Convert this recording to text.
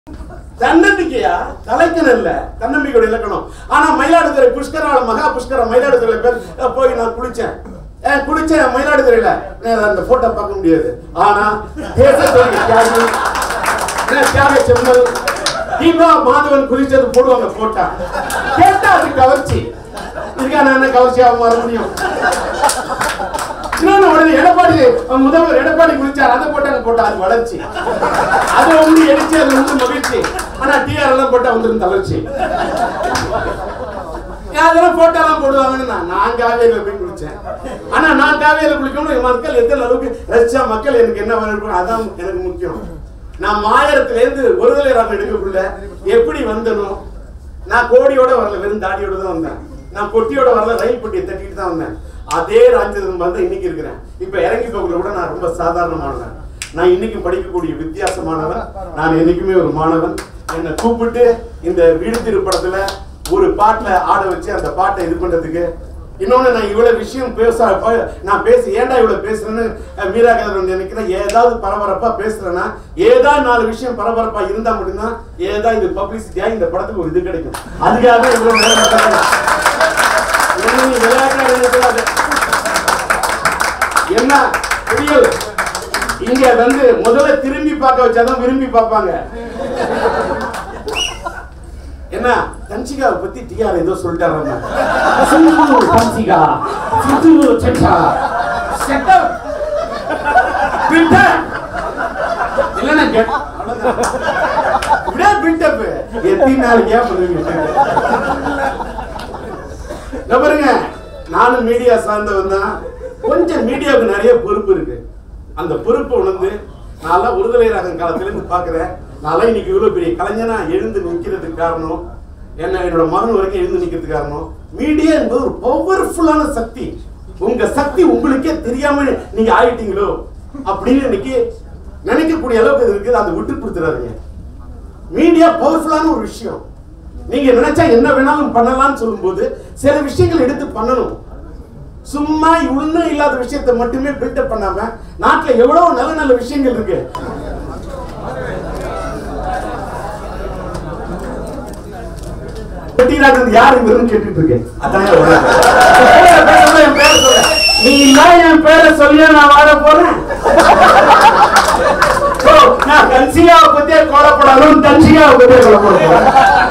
தன்னம்பிக்கையா தலைக்கணும் இல்ல தன்னம்பிக்கையோட இலக்கணம் ஆனா மயிலாடுதுறை புஷ்கரால மகா புஷ்கர மயிலாடுதுறை பேர் அஹ், போய் நான் குளிச்சேன் அஹ், குளிச்சேன் மயிலாடுதுறையில நான் அந்த போட்டோ பார்க்க முடியாது ஆனா தேசத்துடைய தியாகி என்ன, தியாக செம்மல் தீபா மாதவன் குளிச்சது போடுவாங்க போட்டா கேட்டா அது கவர்ச்சி இதுக்கா நான் என்ன கவர்ச்சியாக மாற முடியும் இன்னொன்னு உடனே எடப்பாடி அஹ், முதல்வர் எடப்பாடி குளிச்சார் அதை போட்டாங்க போட்டா அது வளர்ச்சி அது வந்து எடுத்து அது வந்து மகிழ்ச்சி ஆனா டிஆர் எல்லாம் போட்டா வந்துரும் தளர்ச்சி ஏன் அதெல்லாம் போட்டோலாம் போடுவாங்கன்னு நான் நான் காவேரியில போய் குளிச்சேன் ஆனா நான் காவேரியில குளிக்கணும் மக்கள் எத்தனை அளவுக்கு ரசிச்சா மக்கள் எனக்கு என்ன வரணும் அதான் எனக்கு முக்கியம் நான் மாயரத்துல இருந்து ஒருதலை ராமன் எடுக்கக்குள்ள எப்படி வந்தனோ நான் கோடியோட வரல வெறும் தாடியோட தான் வந்தேன் நான் பொட்டியோட வரல ரயில் பொட்டியை தட்டிட்டு தான் வந்தேன் அதே ராஜ்யதன் வந்து இன்னைக்கு இருக்கிறேன் இப்ப இறங்கி போகல கூட நான் ரொம்ப சாதாரணமானவன் நான் இன்னைக்கு படிக்கக்கூடிய வித்தியாசமானவன் நான் என்னைக்குமே ஒரு மாணவன் என்னை கூப்பிட்டு இந்த வீடு திருப்படத்துல ஒரு பாட்டுல ஆட வச்சு அந்த பாட்டை இது பண்றதுக்கு இன்னொன்னு நான் இவ்வளவு விஷயம் பேச ப- நான் பேசி ஏன்டா இவ்வளவு பேசுறேன்னு அஹ், மீரா கதிரவன் நினைக்கிறேன் ஏதாவது பரபரப்பா பேசுறேன்னா ஏதாவது நாலு விஷயம் பரபரப்பா இருந்தா மட்டும்தான் ஏதாவது இது பப்ளிசிட்டியா இந்த படத்துக்கு ஒரு இது கிடைக்கும் அதுக்காக இவ்வளவு நேரம் உட்கார்றேன். என்ன நீ விளையாட்டா நினைக்கூடாது. என்ன புரியல இங்க வந்து முதல்ல திரும்பி பார்க்க வச்சாதான் விரும்பி பார்ப்பாங்க என்ன தன்சிகாவை பத்தி டிஆர் ஏதோ சொல்லிட்டாரு சிந்து தன்சிகா சிந்து சச்சா செட்டப் பில்டப் இல்லைன்னா கெட் இப்படியே பில்டப் எத்தனை நாளைக்கு ஏன் பண்ணுவீங்க இதோ பாருங்க நானும் மீடியா சார்ந்தவன் தான் கொஞ்சம் மீடியாவுக்கு நிறைய பொறுப்பு இருக்கு அந்த பொறுப்பை உணர்ந்து நான் விடுதலை ரகம் காலத்துல இருந்து பாக்குறேன் நான் இன்னைக்கு இவ்வளவு பெரிய கலைஞனா எழுந்து நிக்கிறதுக்கு காரணம் என்ன என்னோட மகன் வரைக்கும் எழுந்து நிக்கிறதுக்கு காரணம் மீடியா என்பது ஒரு பவர்ஃபுல்லான சக்தி உங்க சக்தி உங்களுக்கே தெரியாம நீங்க ஆயிட்டீங்களோ அப்படின்னு இன்னைக்கு நினைக்கக்கூடிய அளவுக்கு இது இருக்குது அதை விட்டு கொடுத்துறாருங்க மீடியா பவர்ஃபுல்லான ஒரு விஷயம் நீங்க நினைச்சா என்ன வேணாலும் பண்ணலாம்னு சொல்லும்போது சில விஷயங்கள் எடுத்து பண்ணணும் சும்மா ஒண்ணும் இல்லாத விஷயத்தை மட்டுமே பில்டப் பண்ணாம நாட்டுல எவ்வளவு நல்ல நல்ல விஷயங்கள் இருக்கு வெட்டிராஜன் யார் இவருன்னு கேட்டுட்டு இருக்கேன் அதான் என் உணர்வு. என் பேரை சொல்ல, என் பேரை சொல்ல. நீ இல்ல என் பேரை சொல்லியா நான் வாழ போறேன் ஓ, நான் கன்சிகாவை பத்தியே கோலப்படாலும் தன்சிகாவை பத்தியே கோலப்பட போறேன்